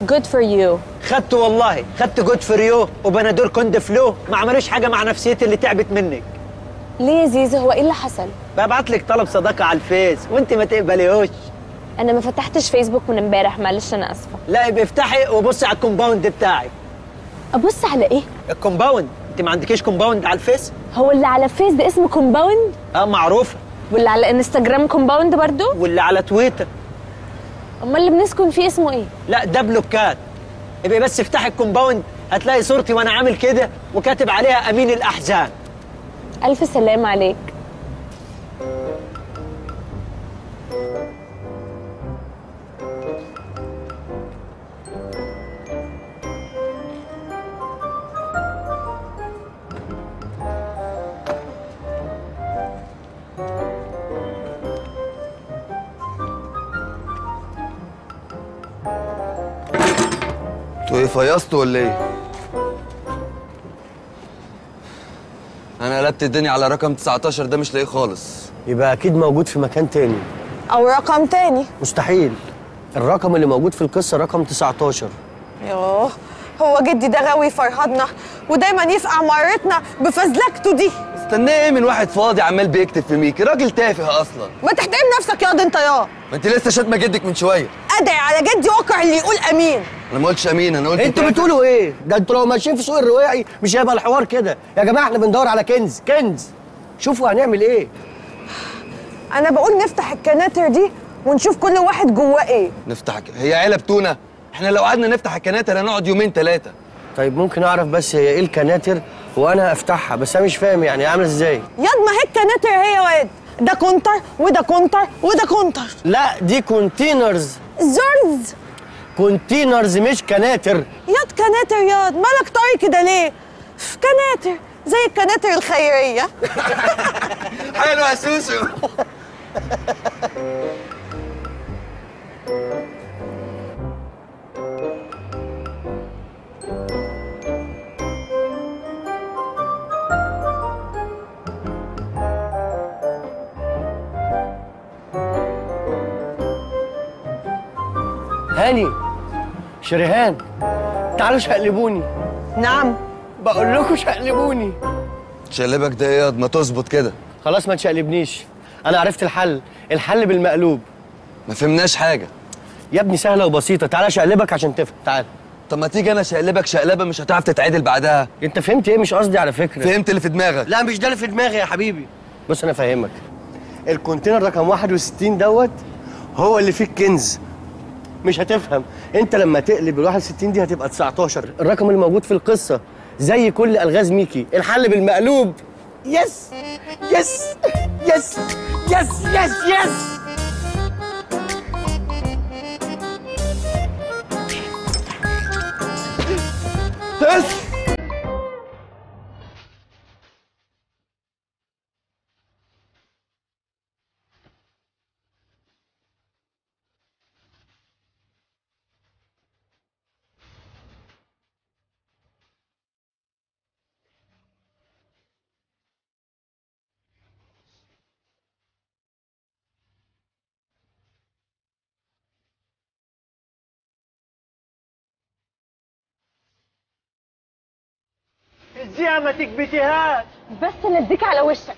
جود فور يو خدت والله خدت جود فريو وبنادول كوند فلو ما عملوش حاجه مع نفسيتي اللي تعبت منك ليه يا زيزو هو ايه اللي حصل ببعت لك طلب صداقه على الفيس وانت ما تقبليهوش انا ما فتحتش فيسبوك من امبارح معلش انا اسفه لا يبقى افتحي وبصي على الكومباوند بتاعك ابص على ايه الكومباوند انت ما عندكيش كومباوند على الفيس هو اللي على فيس ده اسمه كومباوند اه معروفه واللي على انستجرام كومباوند برضو واللي على تويتر امال اللي بنسكن فيه اسمه ايه لا ده بلوكات يبقى بس افتحي الكومباوند هتلاقي صورتي وانا عامل كده وكاتب عليها امين الاحزان الف سلام عليك انتوا ايه فيصتوا ولا ايه؟ انا قلبت الدنيا على رقم 19 ده مش لاقيه خالص يبقى اكيد موجود في مكان تاني او رقم تاني مستحيل الرقم اللي موجود في القصه رقم 19 يوه هو جدي ده غاوي فرهدنا ودايما يفقع مرتنا بفزلكته دي استناه ايه من واحد فاضي عمال بيكتب في ميكي راجل تافه اصلا ما تحترم نفسك ياض انت يا ما انت لسه شاتمه جدك من شويه ادعي على جدي واقع اللي يقول امين انا ما قلتش امين انا قلت انتوا تافه. بتقولوا ايه ده انتوا لو ماشيين في سوق الرواعي مش هيبقى الحوار كده يا جماعه احنا بندور على كنز كنز شوفوا هنعمل ايه انا بقول نفتح الكناتر دي ونشوف كل واحد جواه ايه نفتح ك- هي علب تونه احنا لو قعدنا نفتح الكناتر هنقعد يومين ثلاثه طيب ممكن اعرف بس هي ايه الكناتر وانا افتحها بس انا مش فاهم يعني عامله ازاي ياض ما هي الكناتر هي واد ده كونتر وده كونتر وده كونتر لا دي كونتينرز زرز كونتينرز مش كناتر ياض كناتر ياض مالك طري كده ليه في كناتر زي الكناتر الخيريه حلو يا سوسو هاني شريهان تعالوا شقلبوني نعم بقول لكم شقلبوني شلبك ده ايه ما تظبط كده خلاص ما تشقلبنيش انا عرفت الحل الحل بالمقلوب ما فهمناش حاجه يا ابني سهله وبسيطه تعالى شقلبك عشان تفهم تعال طب ما تيجي انا شقلبك شقلبه مش هتعرف تتعدل بعدها انت فهمت ايه مش قصدي على فكره فهمت اللي في دماغك لا مش ده اللي في دماغي يا حبيبي بص انا افهمك الكونتينر رقم 61 دوت هو اللي فيه الكنز مش هتفهم انت لما تقلب ال 61 دي هتبقى 19 الرقم اللي موجود في القصه زي كل الغاز ميكي الحل بالمقلوب يس يس يس يس يس يس بس ازاي ما تكبتيهاش بس نديك على وشك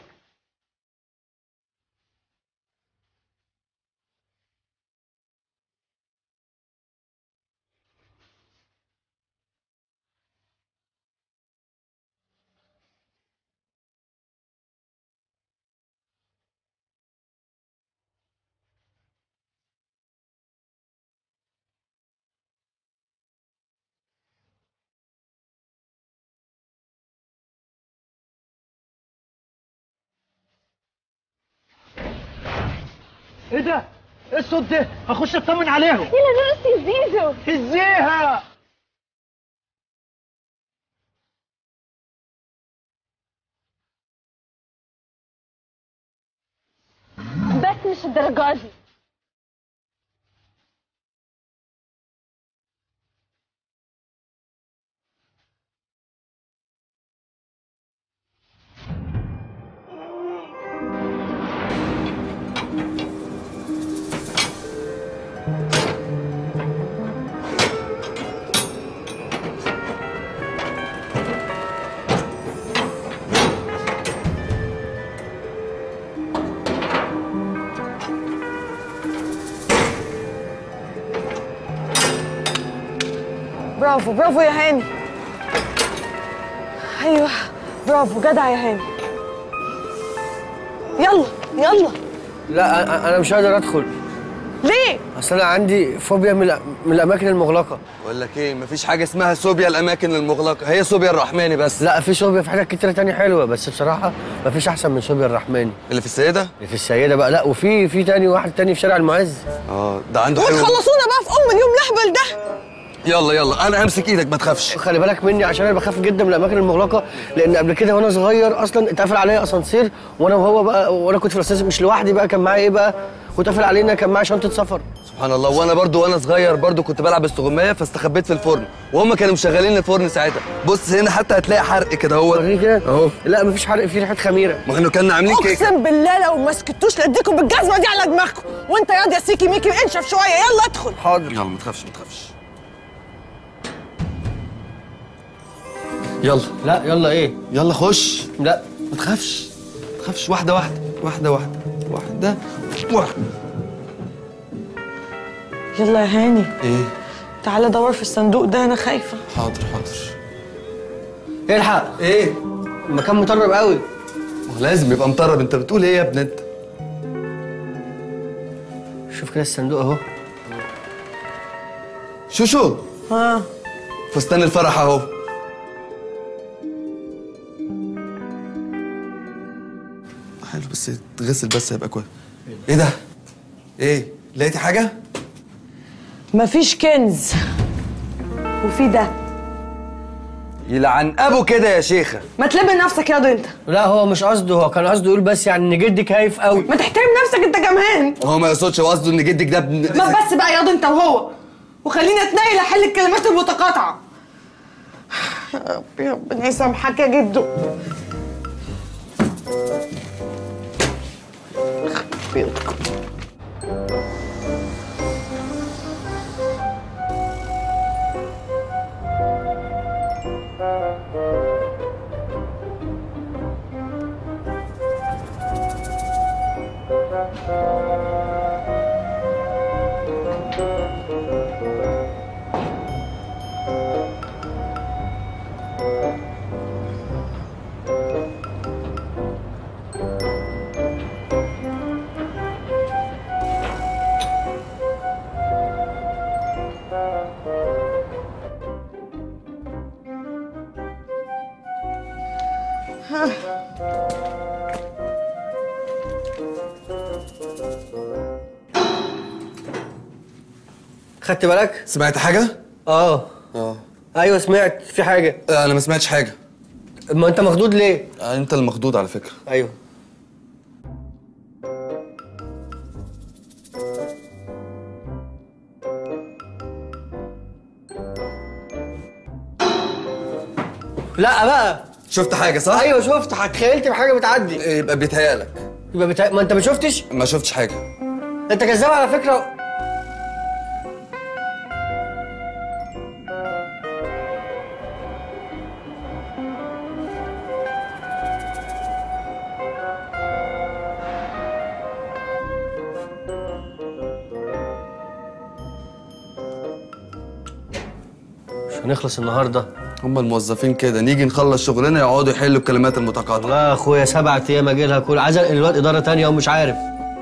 ايه ده؟ ايه الصوت ده؟ هخش اطمن عليهم يلا نرقص يا زيزو ازيها؟ بس مش الدرجه دي برافو برافو يا هاني ايوه برافو جدع يا هاني يلا يلا لا أنا- انا مش قادر ادخل ليه اصل انا عندي فوبيا من الأ- من الاماكن المغلقه بقول لك ايه مفيش حاجه اسمها صوبيا الاماكن المغلقه هي صوبيا الرحماني بس لا في صوبيا في حاجات كتيره تانية حلوه بس بصراحه مفيش احسن من صوبيا الرحماني اللي في السيده اللي في السيده بقى لا وفي في تاني واحد تاني في شارع المعز اه ده عنده حلو وتخلصونا بقى في ام اليوم الاهبل ده يلا يلا انا همسك ايدك ما تخافش خلي بالك مني عشان انا بخاف جدا من الاماكن المغلقه لان قبل كده وانا صغير اصلا اتقفل عليا اسانسير وانا وهو بقى وانا كنت في الاسانسير مش لوحدي بقى كان معايا ايه بقى واتقفل علينا كان معايا شنطه سفر سبحان الله وانا برضو وانا صغير برضو كنت بلعب استغمايه فاستخبيت في الفرن وهم كانوا مشغلين الفرن ساعتها بص هنا حتى هتلاقي حرق كده هو وريني كده اهو لا مفيش حرق في ريحه خميره ما احنا كنا عاملين كيكه اقسم بالله لو ما سكتوش لاديكم بالجزمه دي على دماغكم وانت ياض يا سيكي ميكي انشف شويه يلا ادخل حاضر يلا ما تخافش ما تخافش يلا لا يلا ايه يلا خش لا ما تخافش ما تخافش واحده واحده واحده واحده واحده واحده يلا يا هاني ايه تعالى دور في الصندوق ده انا خايفه حاضر حاضر الحق ايه المكان مطرب قوي ما هو لازم يبقى مطرب انت بتقول ايه يا ابن انت شوف كده الصندوق اهو شوشو ها فستان الفرح اهو حلو بس تغسل بس هيبقى كويس ايه ده ايه لقيتي حاجه مفيش كنز وفي ده يلعن ابو كده يا شيخه ما تلم نفسك ياض انت لا هو مش قصده هو كان قصده يقول بس يعني ان جدك هايف قوي ما تحترم نفسك انت كمان هو ما يقصدش هو قصده ان جدك ده ابن ما بس بقى ياض انت وهو وخليني اتنقل احل الكلمات المتقاطعه يا ربي ربنا يسامحك يا جدو خدت بالك سمعت حاجه اه اه ايوه سمعت في حاجه انا ما سمعتش حاجه ما انت مخدود ليه آه، انت المخضوض على فكره ايوه لا بقى شفت حاجه صح ايوه شفت اتخيلت بحاجه بتعدي يبقى بيتهيألك يبقى بتا... ما انت ما شفتش ما شفتش حاجه انت كذاب على فكره مش هنخلص النهارده هم الموظفين كده نيجي نخلص شغلنا يقعدوا يحلوا الكلمات المتقاطعه والله يا اخويا سبع ايام اجي لها كل عايز انقل الواد اداره تانية ومش عارف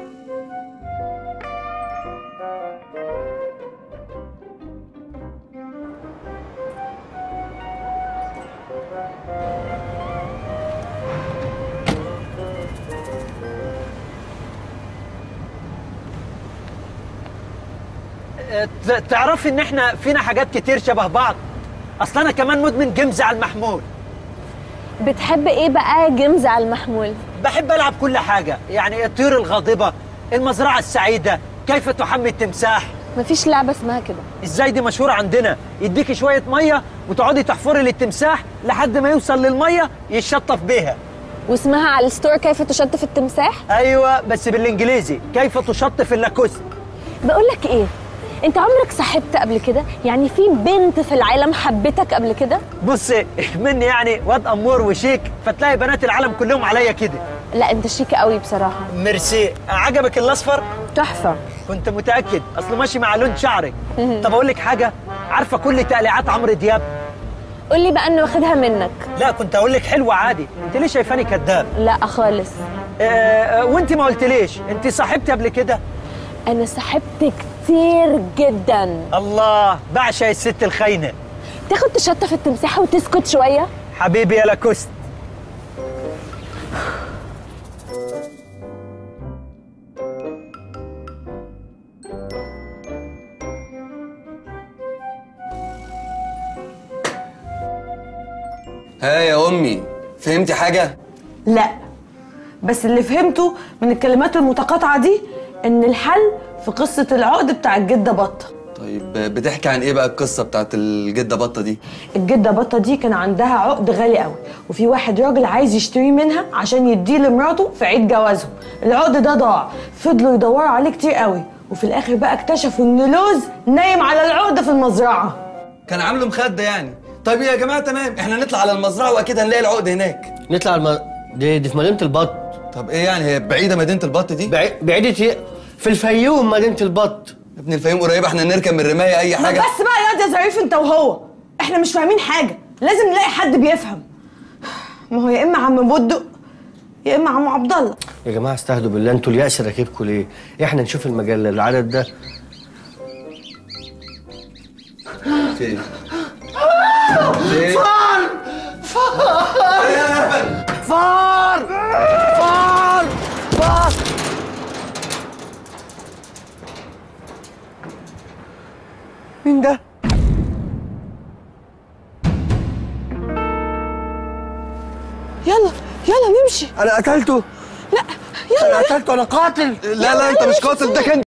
ت- تعرفي ان احنا فينا حاجات كتير شبه بعض اصل انا كمان مدمن جيمز على المحمول بتحب ايه بقى جيمز على المحمول بحب العب كل حاجه يعني الطيور الغاضبه المزرعه السعيده كيف تحمي التمساح مفيش لعبه اسمها كده ازاي دي مشهوره عندنا يديكي شويه ميه وتقعدي تحفري للتمساح لحد ما يوصل للميه يتشطف بيها واسمها على الستور كيف تشطف التمساح ايوه بس بالانجليزي كيف تشطف اللاكوست بقول لك ايه انت عمرك صاحبت قبل كده يعني في بنت في العالم حبتك قبل كده بصي مني يعني واد امور وشيك فتلاقي بنات العالم كلهم عليا كده لا انت شيك قوي بصراحه ميرسي عجبك الاصفر تحفه كنت متاكد اصله ماشي مع لون شعرك طب اقول لك حاجه عارفه كل تقليعات عمرو دياب قول لي بقى اني واخدها منك لا كنت اقول لك حلوه عادي انت ليه شايفاني كذاب لا خالص آه، آه، وانت ما قلتليش انت صاحبتي قبل كده انا صاحبت كتير جدا الله بعشق الست الخاينه تاخد تشطف التمساح وتسكت شويه حبيبي يا لاكوست ها يا امي فهمتي حاجه لا بس اللي فهمته من الكلمات المتقاطعة دي إن الحل في قصة العقد بتاع الجدة بطة طيب بتحكي عن ايه بقى القصه بتاعت الجده بطه دي الجدة بطة دي كان عندها عقد غالي قوي وفي واحد راجل عايز يشتريه منها عشان يديه لمراته في عيد جوازهم العقد ده ضاع فضلوا يدوروا عليه كتير قوي وفي الاخر بقى اكتشفوا ان لوز نايم على العقد في المزرعة كان عامله مخده يعني طيب يا جماعه تمام احنا نطلع على المزرعه واكيد هنلاقي العقد هناك نطلع الم... دي, دي في مدينه البط طب ايه يعني هي بعيده مدينه البط دي بعي... بعيده ايه في الفيوم مدينه البط يا ابن الفيوم قريبه احنا نركب من الرمايه اي ما حاجه بس بقى يا واد يا ظريف انت وهو احنا مش فاهمين حاجة لازم نلاقي حد بيفهم ما هو يا اما عم بودق يا اما عم عبد الله يا جماعه استهدوا بالله انتوا اليأس راكبكم ليه احنا نشوف المجله العدد ده فين فين فار فار فار مين ده؟ يلا يلا نمشي انا قتلته لا يلا انا قتلته انا قاتل لا لا انت مش قاتل ده كان